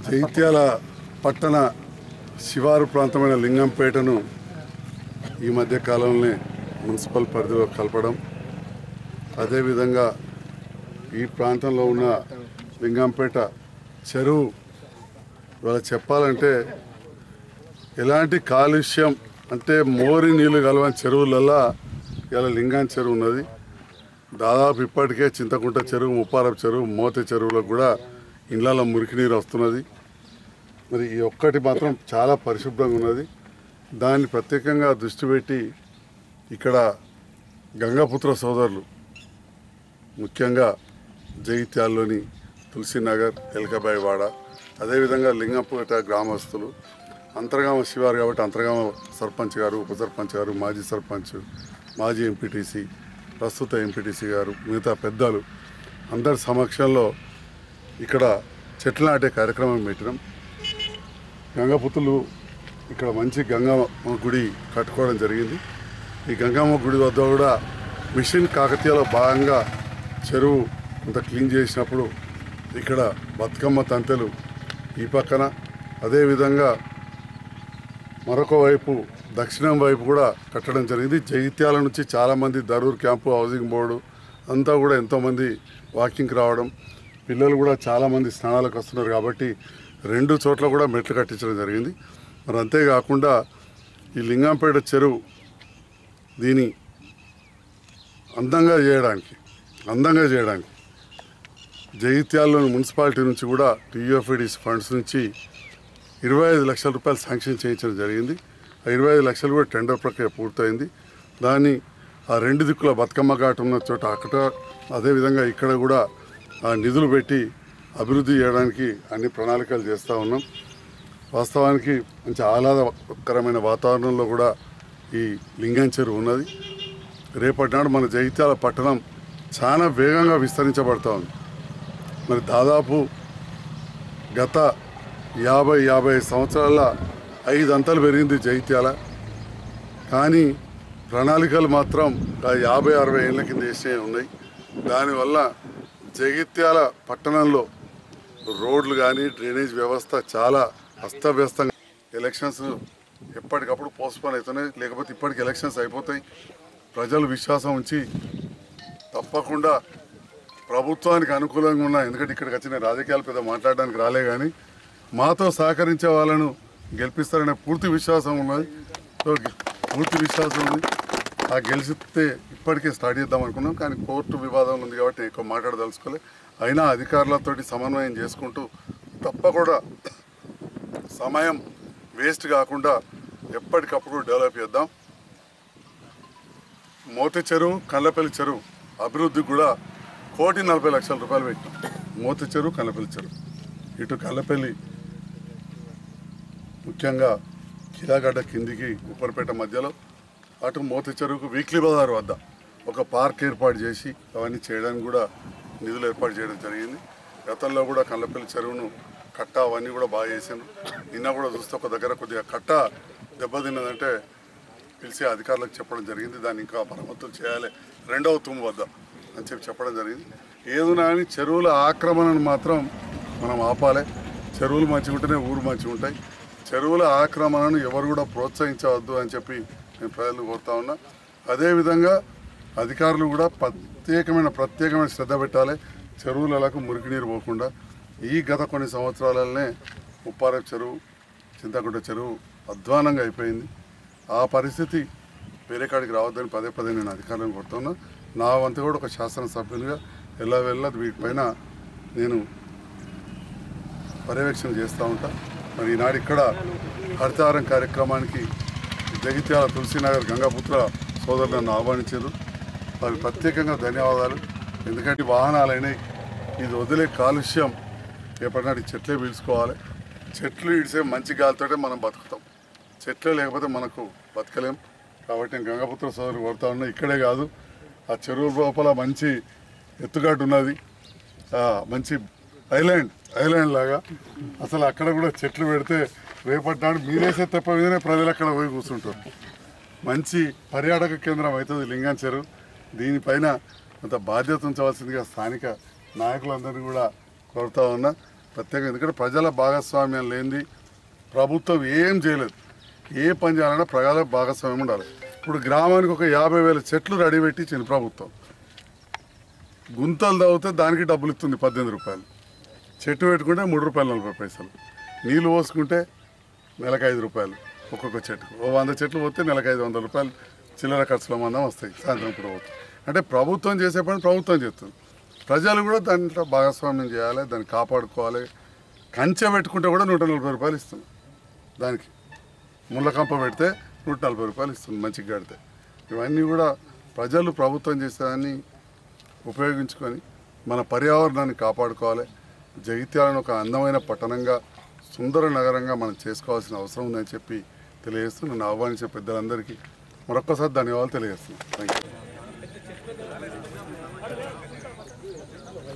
జైత్యాల పట్టణ శివారు ప్రాంతమైన లింగంపేటను ఈ మధ్య కాలంలోనే మున్సిపల్ పరిధిలో కలపడం అదేవిధంగా ఈ ప్రాంతంలో ఉన్న లింగంపేట చెరువు ఇవాళ చెప్పాలంటే ఎలాంటి కాలుష్యం అంటే మోరి నీళ్లు కలవని చెరువులల్లా ఇలా లింగాన్ చెరువు ఉన్నది దాదాపు ఇప్పటికే చింతకుంట చెరువు ముప్పారపు చెరువు మోత చెరువులకు కూడా ఇండ్లలో మురికి నీరు వస్తున్నది మరి ఈ ఒక్కటి మాత్రం చాలా పరిశుభ్రంగా ఉన్నది దాన్ని ప్రత్యేకంగా దృష్టి పెట్టి ఇక్కడ గంగాపుత్ర సోదరులు ముఖ్యంగా జగిత్యాల్లోని తులసీనగర్ ఎలకబాయి వాడ అదేవిధంగా లింగంపేట గ్రామస్తులు అంతర్గామ శివారు కాబట్టి అంతర్గామ సర్పంచ్ గారు ఉప సర్పంచ్ గారు మాజీ సర్పంచ్ మాజీ ఎంపీటీసీ ప్రస్తుత ఎంపీటీసీ గారు మిగతా పెద్దలు అందరి సమక్షంలో ఇక్కడ చెట్లు నాటే కార్యక్రమం పెట్టినాం గంగపుత్రులు ఇక్కడ మంచి గంగమ్మ గుడి కట్టుకోవడం జరిగింది ఈ గంగమ్మ గుడి వద్ద కూడా మిషన్ కాకతీయలో భాగంగా చెరువు కొంత క్లీన్ చేసినప్పుడు ఇక్కడ బతుకమ్మ తంతెలు ఈ పక్కన అదేవిధంగా మరొక వైపు దక్షిణం వైపు కూడా కట్టడం జరిగింది జగిత్యాల నుంచి చాలామంది దరూర్ క్యాంపు హౌసింగ్ బోర్డు అంతా కూడా ఎంతోమంది వాకింగ్కి రావడం పిల్లలు కూడా చాలామంది స్నానాలకు వస్తున్నారు కాబట్టి రెండు చోట్ల కూడా మెట్లు కట్టించడం జరిగింది మరి అంతేకాకుండా ఈ లింగంపేట చెరువు దీని అందంగా చేయడానికి అందంగా చేయడానికి జగిత్యాలలోని మున్సిపాలిటీ నుంచి కూడా టీయూఎఫ్ఈడిస్ ఫండ్స్ నుంచి ఇరవై ఐదు లక్షల రూపాయలు శాంక్షన్ చేయించడం జరిగింది ఆ ఇరవై ఐదు లక్షలు కూడా టెండర్ ప్రక్రియ పూర్తయింది దాన్ని ఆ రెండు దిక్కుల బతుకమ్మ ఘాట్ ఉన్న చోట అక్కడ అదేవిధంగా ఇక్కడ కూడా ఆ నిధులు పెట్టి అభివృద్ధి చేయడానికి అన్ని ప్రణాళికలు చేస్తూ ఉన్నాం వాస్తవానికి మంచి ఆహ్లాదకరమైన వాతావరణంలో కూడా ఈ లింగం చెరువు ఉన్నది రేపటి నాడు మన జగిత్యాల పట్టణం చాలా వేగంగా విస్తరించబడతా ఉంది మరి దాదాపు గత యాభై యాభై సంవత్సరాల ఐదు అంతలు పెరిగింది జైత్యాల కానీ ప్రణాళికలు మాత్రం ఆ యాభై అరవై ఏళ్ళ కింద వేసినవి ఉన్నాయి దానివల్ల జగిత్యాల పట్టణంలో రోడ్లు కానీ డ్రైనేజ్ వ్యవస్థ చాలా అస్తవ్యస్తంగా ఎలక్షన్స్ ఎప్పటికప్పుడు పోస్ట్పోన్ అవుతున్నాయి లేకపోతే ఇప్పటికి ఎలక్షన్స్ అయిపోతాయి ప్రజలు విశ్వాసం ఉంచి తప్పకుండా ప్రభుత్వానికి అనుకూలంగా ఉన్న ఎందుకంటే ఇక్కడికి వచ్చిన రాజకీయాలు పెద్ద మాట్లాడడానికి రాలే కానీ మాతో సహకరించే వాళ్ళను గెలిపిస్తారనే పూర్తి విశ్వాసం ఉన్నది సో పూర్తి విశ్వాసం ఉంది ఆ గెలిచితే ఇప్పటికే స్టార్ట్ చేద్దాం అనుకున్నాం కానీ కోర్టు వివాదం ఉంది కాబట్టి ఎక్కువ మాట్లాడదలుచుకోలే అయినా అధికారులతోటి సమన్వయం చేసుకుంటూ తప్పకుండా సమయం వేస్ట్ కాకుండా ఎప్పటికప్పుడు డెవలప్ చేద్దాం మోతి చెరువు కళ్ళపల్లి చెరువు అభివృద్ధికి కూడా కోటి నలభై లక్షల రూపాయలు పెట్టాం మోతి చెరువు కళ్ళపల్లి చెరువు ఇటు కళ్ళపల్లి ముఖ్యంగా కిలాగడ్డ కిందికి ఉప్పరపేట మధ్యలో అటు మోతి చెరువుకు వీక్లీ బజార్ వద్ద ఒక పార్క్ ఏర్పాటు చేసి అవన్నీ చేయడానికి కూడా నిధులు ఏర్పాటు చేయడం జరిగింది గతంలో కూడా కళ్ళపల్లి చెరువును కట్ట అవన్నీ కూడా బాగా చేశాను నిన్న కూడా చూస్తే ఒక దగ్గర కొద్దిగా కట్ట దెబ్బతిన్నదంటే పిలిచి అధికారులకు చెప్పడం జరిగింది దాన్ని ఇంకా మరమ్మతులు చేయాలి రెండవ తుమ్ము వద్ద అని చెప్పి చెప్పడం జరిగింది ఏదునా కానీ చెరువుల ఆక్రమణను మాత్రం మనం ఆపాలి చెరువులు మంచిగా ఉంటేనే ఊరు మంచిగా ఉంటాయి చెరువుల ఆక్రమణను ఎవరు కూడా ప్రోత్సహించవద్దు అని చెప్పి నేను ప్రజలు కోరుతా ఉన్నా అదేవిధంగా అధికారులు కూడా ప్రత్యేకమైన ప్రత్యేకమైన శ్రద్ధ పెట్టాలి చెరువులకు మురికి నీరు పోకుండా ఈ గత కొన్ని సంవత్సరాలనే ఉప్పారపు చెరువు చింతకుంట చెరువు అధ్వానంగా అయిపోయింది ఆ పరిస్థితి వేరే కాడికి రావద్దని పదే పదే నేను అధికారులను కొడుతున్నా నా వంతు కూడా ఒక శాసనసభ్యులుగా ఎలా వెళ్ళ వీటిపైన నేను పర్యవేక్షణ చేస్తూ ఉంటా మరి ఈనాడు ఇక్కడ హరితహారం కార్యక్రమానికి జగిత్యాల తులసీనగర్ గంగాపుత్ర సోదరులు నన్ను ఆహ్వానించారు వారికి ప్రత్యేకంగా ధన్యవాదాలు ఎందుకంటే వాహనాలైనాయి ఇది వదిలే కాలుష్యం ఎప్పటినాటి చెట్లే పీల్చుకోవాలి చెట్లు ఇడిసే మంచి గాలితోటే మనం బతుకుతాం చెట్లే లేకపోతే మనకు బతకలేం కాబట్టి నేను గంగాపుత్ర సోదరు కోరుతా ఉన్నా ఇక్కడే కాదు ఆ చెరువు లోపల మంచి ఎత్తుగడ్డ ఉన్నది ఆ, మంచి ఐలాండ్ ఐలాండ్ లాగా అసలు అక్కడ కూడా చెట్లు పెడితే రేపటి నాడు మీరేసే తప్ప మీదనే ప్రజలు అక్కడ పోయి కూర్చుంటారు మంచి పర్యాటక కేంద్రం అవుతుంది లింగం చెరువు దీనిపైన కొంత బాధ్యత ఉంచవలసిందిగా స్థానిక నాయకులందరినీ కూడా కోరుతా ఉన్నా ప్రత్యేకంగా ఎందుకంటే ప్రజల భాగస్వామ్యం లేనిది ప్రభుత్వం ఏం చేయలేదు ఏ పని చేయాలన్నా ప్రజల భాగస్వామ్యం ఉండాలి ఇప్పుడు గ్రామానికి ఒక యాభై వేల చెట్లు రెడీ పెట్టి ఇచ్చింది ప్రభుత్వం గుంతలు తవ్వితే దానికి డబ్బులు ఇస్తుంది పద్దెనిమిది రూపాయలు చెట్టు పెట్టుకుంటే మూడు రూపాయలు నలభై పైసలు నీళ్ళు పోసుకుంటే నెలకు ఐదు రూపాయలు ఒక్కొక్క చెట్టుకు ఓ వంద చెట్లు పోతే నెలకు ఐదు వందల రూపాయలు చిల్లర ఖర్చుల మందం వస్తాయి సాయంత్రం కూడా పోతాయి అంటే ప్రభుత్వం చేసే పని ప్రభుత్వం చేస్తుంది ప్రజలు కూడా దాంట్లో భాగస్వామ్యం చేయాలి దాన్ని కాపాడుకోవాలి కంచె పెట్టుకుంటే కూడా నూట నలభై రూపాయలు ఇస్తుంది దానికి ముళ్ళ కంప పెడితే నూట నలభై రూపాయలు ఇస్తుంది మంచిగా కడితే ఇవన్నీ కూడా ప్రజలు ప్రభుత్వం చేసేదాన్ని ఉపయోగించుకొని మన పర్యావరణాన్ని కాపాడుకోవాలి జగిత్యాలను ఒక అందమైన పట్టణంగా సుందర నగరంగా మనం చేసుకోవాల్సిన అవసరం ఉందని చెప్పి తెలియజేస్తూ నన్ను ఆహ్వానించే పెద్దలందరికీ మరొక్కసారి ధన్యవాదాలు తెలియజేస్తున్నాను థ్యాంక్ యూ